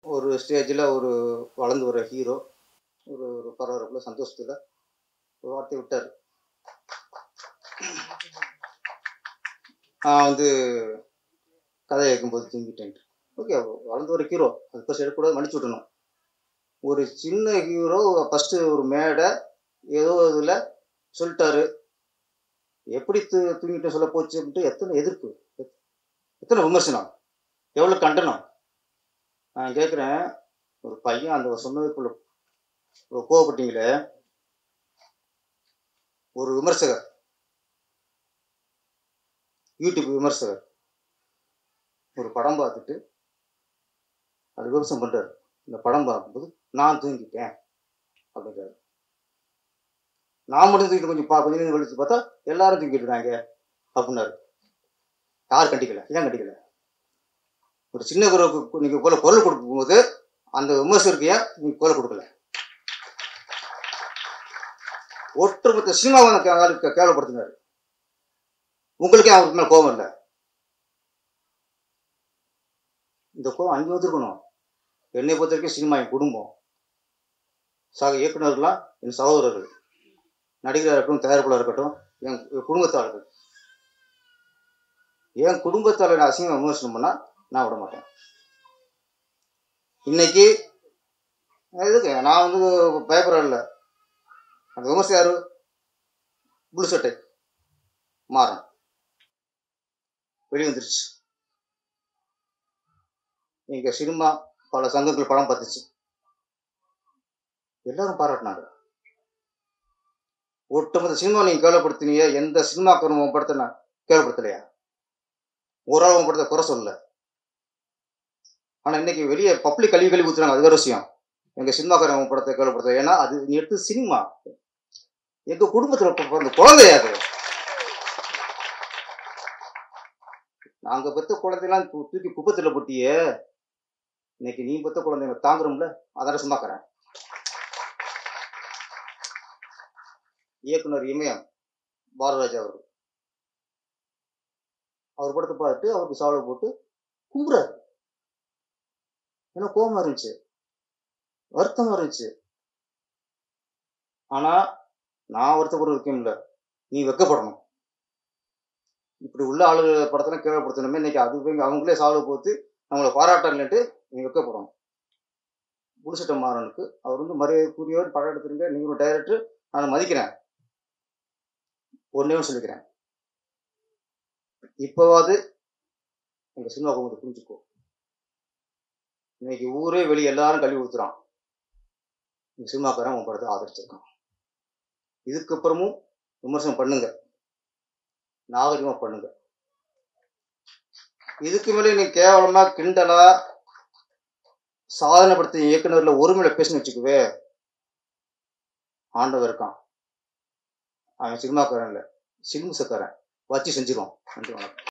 ஒரு ஸ்டேஜில் ஒரு வளர்ந்து வர ஹீரோ ஒரு ஒரு பரபரப்புல சந்தோஷத்தில் ஒரு வார்த்தை விட்டார் நான் வந்து கதை கேட்கும்போது தூங்கிட்டேன் ஓகே வளர்ந்து வர ஹீரோ அது ஃபஸ்ட் எடுக்கக்கூடாது மன்னிச்சு விட்டணும் ஒரு சின்ன ஹீரோ ஃபஸ்ட்டு ஒரு மேடை ஏதோ இதில் சொல்லிட்டாரு எப்படி தூ தூங்கிட்டு சொல்ல போச்சு அப்படின்ட்டு எத்தனை எதிர்ப்பு எத்தனை விமர்சனம் எவ்வளோ கண்டனம் நான் கேட்குறேன் ஒரு பையன் அந்த சொன்னதுக்குள்ள ஒரு கோவப்பட்டீங்களே ஒரு விமர்சகர் யூடியூப் விமர்சகர் ஒரு படம் பார்த்துட்டு அது விமர்சனம் பண்ணுறாரு இந்த படம் பார்க்கும்போது நான் தூங்கிட்டேன் அப்படிங்கிறாரு நான் மட்டும் தூக்கிட்டு கொஞ்சம் பா கொஞ்சம் நேரம் கழிச்சு பார்த்தா எல்லாரும் தூங்கிட்டுறாங்க அப்படின்னாரு யார் கண்டிக்கல ஏன் கண்டிக்கல ஒரு சின்ன குரலுக்கு நீங்க போல குரல் கொடுக்கும்போது அந்த விமர்சகருக்கு ஏன் நீங்க குரல் கொடுக்கல ஒட்டுமொத்த சினிமாவை அந்த கே- கேவலப்படுத்தினாரு உங்களுக்கே அவருக்கு மேல கோபம் இல்லை இந்த கோபம் அங்கே வந்திருக்கணும் என்னை பொறுத்த வரைக்கும் சினிமா என் குடும்பம் சக இயக்குனர்கள்லாம் என் சகோதரர்கள் நடிகராக இருக்கட்டும் தயாரிப்பாளர் இருக்கட்டும் என் என் குடும்பத்தாளர்கள் என் குடும்பத்தாளர் நான் அசிங்கமாக விமர்சனம் பண்ணால் நான் விட மாட்டேன் இன்னைக்கு எதுக்கு நான் வந்து பயப்படல அந்த விமர்சனம் யாரு புளு சட்டை மாறன் வெளி வந்துருச்சு எங்க சினிமா பல சங்கங்கள் படம் பார்த்துச்சு எல்லாரும் பாராட்டினாங்க ஒட்டுமொத்த சினிமா நீங்க கேவலப்படுத்தினீங்க எந்த சினிமாக்காரன் உன் படத்தை நான் கேவலப்படுத்தலையா ஒரு ஆள் உன் படத்தை குறை சொல்லல ஆனா இன்னைக்கு வெளியே பப்ளிக் கல்வி கல்வி ஊத்துறாங்க அது வேற விஷயம் எங்க சினிமாக்காரன் உன் படத்தை கேவலப்படுத்த ஏன்னா அது நீ எடுத்து சினிமா எங்க குடும்பத்துல பிறந்த குழந்தையா அது நாங்க பெத்த குழந்தையெல்லாம் தூ- தூக்கி குப்பத்துல போட்டியே இன்னைக்கு நீ பெத்த குழந்தைங்க தாங்குறோம்ல அதான சும்மாக்கிறேன் இயக்குனர் இமயம் பாரதிராஜா அவர்கள் அவர் படத்தை பார்த்துட்டு அவருக்கு சாவலை போட்டு கும்புறாரு ஏன்னா கோபமா இருந்துச்சு வருத்தமா இருந்துச்சு ஆனா நான் வருத்தப்படுற விஷயம் இல்லை நீ வெக்கப்படணும் இப்படி உள்ள ஆளுகள் படத்தெல்லாம் கேள்விப்படுத்தணுமே இன்னைக்கு அது போய் அவங்களே சாவலை போட்டு நம்மளை பாராட்டலன்ட்டு நீ வெக்கப்படணும் புதுசட்ட மாறனுக்கு அவர் வந்து மரியாதைக்குரியவர் படம் எடுத்துருங்க நீங்க ஒரு டைரக்டர் நான் மதிக்கிறேன் ஒன்னே ஒன்று சொல்லிக்கிறேன் இப்போவாது எங்க சினிமா கொஞ்சம் புரிஞ்சுக்கோ இன்னைக்கு ஊரே வெளியே எல்லாரும் கல்வி ஊத்துறான் இந்த சினிமாக்காரன் உன் படத்தை ஆதரிச்சிருக்கான் இதுக்கப்புறமும் விமர்சனம் பண்ணுங்க நாகரிகமா பண்ணுங்க இதுக்கு மேலே நீ கேவலமா கிண்டலா சாதனைப்படுத்திய இயக்குனர்ல ஒருமையில பேசுன்னு வச்சுக்குவே ஆண்டவர் இருக்கான் அவன் சினிமாக்காரன் இல்ல சினிமுசக்காரன் வச்சு செஞ்சிருவான் நன்றி வணக்கம்